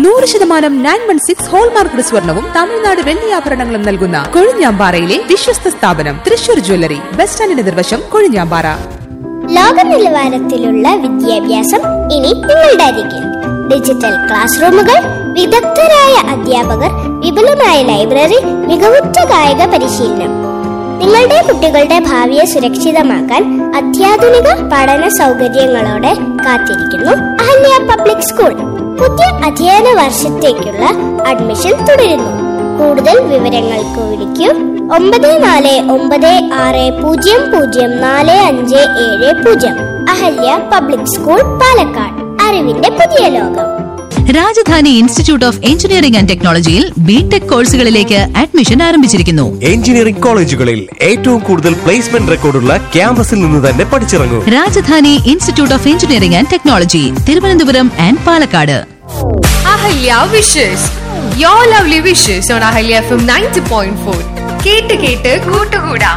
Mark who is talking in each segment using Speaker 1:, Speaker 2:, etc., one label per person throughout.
Speaker 1: നൂറ് ശതമാനം nine one six hallmark സ്വർണവും തമിഴ്നാട് വെള്ളിയാഭരണങ്ങളും നൽകുന്ന കൊഴിഞ്ഞാമ്പാറയിലെ വിശ്വസ്ത സ്ഥാപനം തൃശൂർ ജ്വല്ലറി ബസ് സ്റ്റാൻഡിന് നിർവശം കൊഴിഞ്ഞാമ്പാറ
Speaker 2: ലോക നിലവാരത്തിലുള്ള വിദ്യാഭ്യാസം ഇനി നിങ്ങളുടെ അരികിൽ ഡിജിറ്റൽ ക്ലാസ് റൂമുകൾ വിദഗ്ധരായ അധ്യാപകർ വിപുലമായ ലൈബ്രറി മികവുറ്റ കായിക പരിശീലനം നിങ്ങളുടെ കുട്ടികളുടെ ഭാവിയെ സുരക്ഷിതമാക്കാൻ അത്യാധുനിക പഠന സൗകര്യങ്ങളോടെ കാത്തിരിക്കുന്നു അഹല്യ പബ്ലിക് സ്കൂൾ പുതിയ അധ്യയന വർഷത്തേക്കുള്ള അഡ്മിഷൻ തുടരുന്നു കൂടുതൽ വിവരങ്ങൾക്ക് വിളിക്കൂ ഒമ്പത് നാല് ഒമ്പത് ആറ് പൂജ്യം പൂജ്യം നാല് അഞ്ച് ഏഴ് പൂജ്യം അഹല്യ പബ്ലിക് സ്കൂൾ പാലക്കാട് അറിവിന്റെ പുതിയ ലോകം
Speaker 3: Rajadhani institute of engineering and ടെക്നോളജിയിൽ ബിടെക് കോഴ്സുകളിലേക്ക് അഡ്മിഷൻ ആരംഭിച്ചിരിക്കുന്നു
Speaker 4: എഞ്ചിനീയറിംഗ് കോളേജുകളിൽ ഏറ്റവും കൂടുതൽ പ്ലേസ്മെന്റ് റെക്കോർഡുള്ള ക്യാമ്പസിൽ നിന്ന് തന്നെ പഠിച്ചിറങ്ങൂ
Speaker 3: Rajadhani institute of engineering and technology Thiruvananthapuram and Palakkad
Speaker 5: Ahalya wishes you lovely wishes on Ahalya F M ninety point four കേട്ട് കേട്ട് കൂട്ടുകൂടാം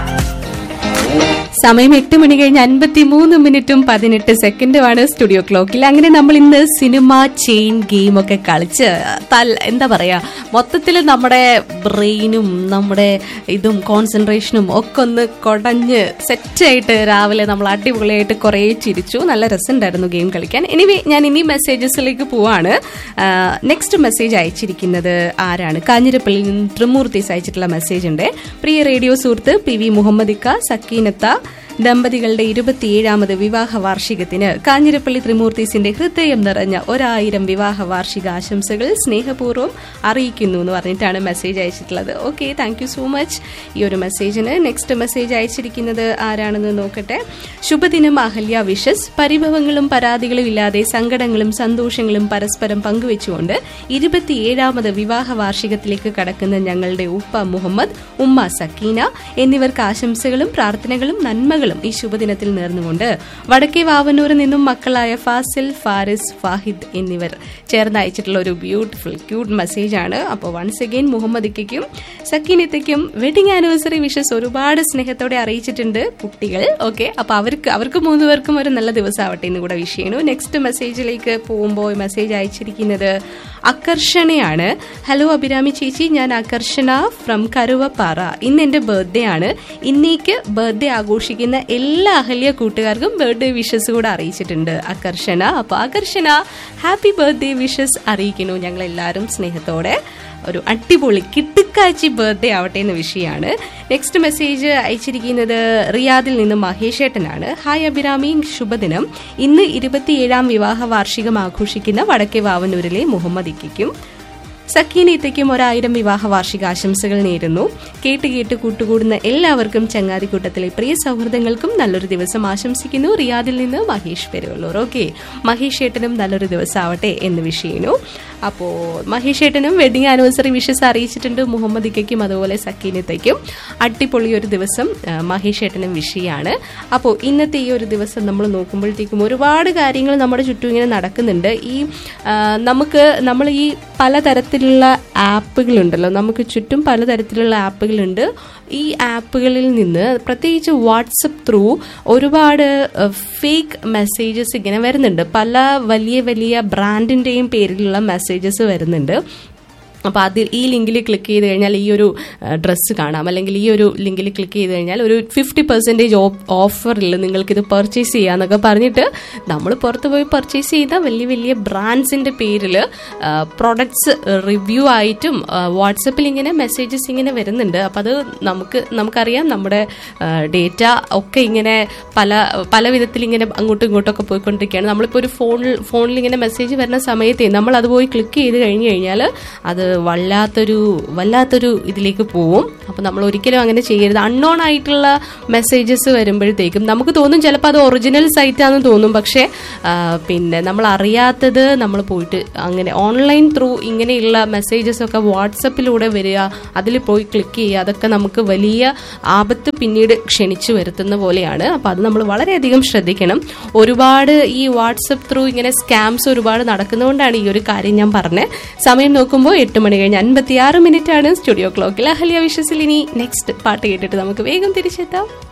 Speaker 6: സമയം എട്ട് മണി കഴിഞ്ഞ് അൻപത്തി മൂന്ന് മിനിറ്റും പതിനെട്ട് സെക്കൻഡുമാണ് സ്റ്റുഡിയോ ക്ലോക്കിൽ അങ്ങനെ നമ്മൾ ഇന്ന് സിനിമ ചെയിൻ ഗെയിം ഒക്കെ കളിച്ച് തൽ- എന്താ പറയാ മൊത്തത്തിൽ നമ്മുടെ ബ്രെയിനും നമ്മുടെ ഇതും കോൺസെൻട്രേഷനും ഒക്കെ ഒന്ന് കൊടഞ്ഞ് സെറ്റായിട്ട് രാവിലെ നമ്മൾ അടിപൊളിയായിട്ട് കുറേ ചിരിച്ചു നല്ല രസമുണ്ടായിരുന്നു ഗെയിം കളിക്കാൻ എനിവേ ഞാൻ ഇനി മെസ്സേജസിലേക്ക് പോവാണ് നെക്സ്റ്റ് മെസ്സേജ് അയച്ചിരിക്കുന്നത് ആരാണ് കാഞ്ഞിരപ്പള്ളിയിൽ നിന്ന് ത്രിമൂർത്തീസ് അയച്ചിട്ടുള്ള മെസ്സേജ് ഉണ്ട് പ്രിയ റേഡിയോ സുഹൃത്ത് പി വി മുഹമ്മദിക്ക സക്കീനത്ത ദമ്പതികളുടെ ഇരുപത്തിയേഴാമത് വിവാഹ വാർഷികത്തിന് കാഞ്ഞിരപ്പള്ളി ത്രിമൂർത്തീസിന്റെ ഹൃദയം നിറഞ്ഞ ഒരായിരം വിവാഹ വാർഷിക ആശംസകൾ സ്നേഹപൂർവ്വം അറിയിക്കുന്നു എന്ന് പറഞ്ഞിട്ടാണ് മെസ്സേജ് അയച്ചിട്ടുള്ളത് okay thank you so much ഈ ഒരു മെസ്സേജിന് നെക്സ്റ്റ് മെസ്സേജ് അയച്ചിരിക്കുന്നത് ആരാണെന്ന് നോക്കട്ടെ ശുഭദിനം അഹല്യ വിഷസ് പരിഭവങ്ങളും പരാതികളും ഇല്ലാതെ സങ്കടങ്ങളും സന്തോഷങ്ങളും പരസ്പരം പങ്കുവെച്ചുകൊണ്ട് ഇരുപത്തിയേഴാമത് വിവാഹ വാർഷികത്തിലേക്ക് കടക്കുന്ന ഞങ്ങളുടെ ഉപ്പ മുഹമ്മദ് ഉമ്മ സക്കീന എന്നിവർക്ക് ആശംസകളും പ്രാർത്ഥനകളും നന്മകളും ഈ ശുഭദിനത്തിൽ നേർന്നുകൊണ്ട് വടക്കേ വാവന്നൂരിൽ നിന്നും മക്കളായ ഫാസിൽ ഫാരിസ് ഫാഹിദ് എന്നിവർ ചേർന്ന് അയച്ചിട്ടുള്ള ഒരു ബ്യൂട്ടിഫുൾ ക്യൂട്ട് മെസ്സേജ് ആണ് അപ്പോൾ വൺസ് അഗെയിൻ മുഹമ്മദിക്കും സക്കീനത്തയ്ക്കും വെഡിങ് ആനിവേഴ്സറി വിഷസ് ഒരുപാട് സ്നേഹത്തോടെ അറിയിച്ചിട്ടുണ്ട് കുട്ടികൾ ഓക്കെ അപ്പൊ അവർക്ക് അവർക്ക് മൂന്ന് പേർക്കും ഒരു നല്ല ദിവസം ആവട്ടെ എന്ന് കൂടെ വിഷ് ചെയ്യണു നെക്സ്റ്റ് മെസ്സേജിലേക്ക് പോകുമ്പോൾ മെസ്സേജ് അയച്ചിരിക്കുന്നത് അക്കർഷണയാണ് ഹലോ അഭിരാമി ചേച്ചി ഞാൻ അക്കർഷണ ഫ്രം കരുവപ്പാറ ഇന്ന് എന്റെ ബർത്ത്ഡേ ആണ് ഇന്നേക്ക് ബർത്ത്ഡേ ആഘോഷിക്കുന്ന എല്ലാ അഹല്യ കൂട്ടുകാർക്കും ബർത്ത്ഡേ വിഷസ് കൂടെ അറിയിച്ചിട്ടുണ്ട് അക്കർഷണ അപ്പൊ അകർഷണ ഹാപ്പി ബർത്ത്ഡേ വിഷസ് അറിയിക്കുന്നു ഞങ്ങൾ എല്ലാവരും സ്നേഹത്തോടെ ഒരു അടിപൊളി കിട്ടുക്കാച്ചി ബർത്ത്ഡേ ആവട്ടെ എന്ന വിഷയമാണ് നെക്സ്റ്റ് മെസ്സേജ് അയച്ചിരിക്കുന്നത് റിയാദിൽ നിന്ന് മഹേഷ് ഏട്ടനാണ് ഹായ് അഭിരാമി ശുഭദിനം ഇന്ന് ഇരുപത്തിയേഴാം വിവാഹ വാർഷികം ആഘോഷിക്കുന്ന വടക്കേ വാവന്നൂരിലെ മുഹമ്മദ് ഇക്കും സക്കീനീത്തയ്ക്കും ഒരായിരം വിവാഹ വാർഷിക ആശംസകൾ നേരുന്നു കേട്ട് കേട്ട് കൂട്ടുകൂടുന്ന എല്ലാവർക്കും ചങ്ങാതിക്കൂട്ടത്തിലെ പ്രിയ സൗഹൃദങ്ങൾക്കും നല്ലൊരു ദിവസം ആശംസിക്കുന്നു റിയാദിൽ നിന്ന് മഹേഷ് പെരുവള്ളൂർ ഓക്കെ മഹേഷ് ഏട്ടനും നല്ലൊരു ദിവസം ആവട്ടെ എന്ന് വിഷയുന്നു അപ്പോൾ മഹേഷ് ഏട്ടനും വെഡിങ് ആനിവേഴ്സറി വിഷസ് അറിയിച്ചിട്ടുണ്ട് മുഹമ്മദ് ഇക്കയ്ക്കും അതുപോലെ സക്കീനത്തയ്ക്കും അടിപൊളി ഒരു ദിവസം ആ, മഹേഷ് ഏട്ടനും വിഷയാണ് അപ്പോൾ ഇന്നത്തെ ഈ ഒരു ദിവസം നമ്മൾ നോക്കുമ്പോഴത്തേക്കും ഒരുപാട് കാര്യങ്ങൾ നമ്മുടെ ചുറ്റും ഇങ്ങനെ നടക്കുന്നുണ്ട് ഈ ആ, നമുക്ക് നമ്മൾ ഈ പലതരത്തിലുള്ള ആപ്പുകളുണ്ടല്ലോ നമുക്ക് ചുറ്റും പലതരത്തിലുള്ള ആപ്പുകളുണ്ട് ഈ ആപ്പുകളിൽ നിന്ന് പ്രത്യേകിച്ച് വാട്സപ്പ് ത്രൂ ഒരുപാട് ഫേക്ക് മെസ്സേജസ് ഇങ്ങനെ വരുന്നുണ്ട് പല വലിയ വലിയ ബ്രാൻഡിൻ്റെയും പേരിലുള്ള മെസ്സേജസ് വരുന്നുണ്ട് അപ്പോൾ അതിൽ ഈ ലിങ്കിൽ ക്ലിക്ക് ചെയ്ത് കഴിഞ്ഞാൽ ഈ ഒരു ഡ്രസ്സ് കാണാം അല്ലെങ്കിൽ ഈ ഒരു ലിങ്കിൽ ക്ലിക്ക് ചെയ്ത് കഴിഞ്ഞാൽ ഒരു ഫിഫ്റ്റി പെർസെൻറ്റേജ് ഓഫറിൽ നിങ്ങൾക്കിത് പർച്ചേസ് ചെയ്യാന്നൊക്കെ പറഞ്ഞിട്ട് നമ്മൾ പുറത്ത് പോയി പർച്ചേസ് ചെയ്ത വലിയ വലിയ ബ്രാൻഡ്സിൻ്റെ പേരിൽ പ്രൊഡക്ട്സ് റിവ്യൂ ആയിട്ടും വാട്സപ്പിൽ ഇങ്ങനെ മെസ്സേജസ് ഇങ്ങനെ വരുന്നുണ്ട് അപ്പോൾ അത് നമുക്ക് നമുക്കറിയാം നമ്മുടെ ഡേറ്റ ഒക്കെ ഇങ്ങനെ പല പല വിധത്തിൽ ഇങ്ങനെ അങ്ങോട്ടും ഇങ്ങോട്ടും ഒക്കെ പോയിക്കൊണ്ടിരിക്കുകയാണ് നമ്മളിപ്പോൾ ഒരു ഫോണിൽ ഫോണിൽ ഇങ്ങനെ മെസ്സേജ് വരുന്ന സമയത്ത് നമ്മൾ അത് പോയി ക്ലിക്ക് ചെയ്ത് കഴിഞ്ഞ് കഴിഞ്ഞാൽ അത് വല്ലാത്തൊരു വല്ലാത്തൊരു ഇതിലേക്ക് പോവും അപ്പോൾ നമ്മൾ ഒരിക്കലും അങ്ങനെ ചെയ്യരുത് അൺനോൺ ആയിട്ടുള്ള മെസ്സേജസ് വരുമ്പോഴത്തേക്കും നമുക്ക് തോന്നും ചിലപ്പോൾ അത് ഒറിജിനൽ സൈറ്റാണെന്ന് തോന്നും പക്ഷേ ആ, പിന്നെ നമ്മൾ അറിയാത്തത് നമ്മൾ പോയിട്ട് അങ്ങനെ ഓൺലൈൻ ത്രൂ ഇങ്ങനെയുള്ള മെസ്സേജസ് ഒക്കെ വാട്സപ്പിലൂടെ വരിക അതിൽ പോയി ക്ലിക്ക് ചെയ്യുക അതൊക്കെ നമുക്ക് വലിയ ആപത്ത് പിന്നീട് ക്ഷണിച്ചു വരുത്തുന്ന പോലെയാണ് അപ്പോൾ അത് നമ്മൾ വളരെയധികം ശ്രദ്ധിക്കണം ഒരുപാട് ഈ വാട്സപ്പ് ത്രൂ ഇങ്ങനെ സ്കാംസ് ഒരുപാട് നടക്കുന്നതുകൊണ്ടാണ് ഈ ഒരു കാര്യം ഞാൻ പറഞ്ഞത് സമയം നോക്കുമ്പോൾ എട്ട് മണി കഴിഞ്ഞ് അൻപത്തി ആറ് മിനിറ്റ് ആണ് സ്റ്റുഡിയോ ക്ലോക്കിൽ അഹല്യ വിഷസിൽ ഇനി നെക്സ്റ്റ് പാട്ട് കേട്ടിട്ട് നമുക്ക് വേഗം തിരിച്ചെത്താം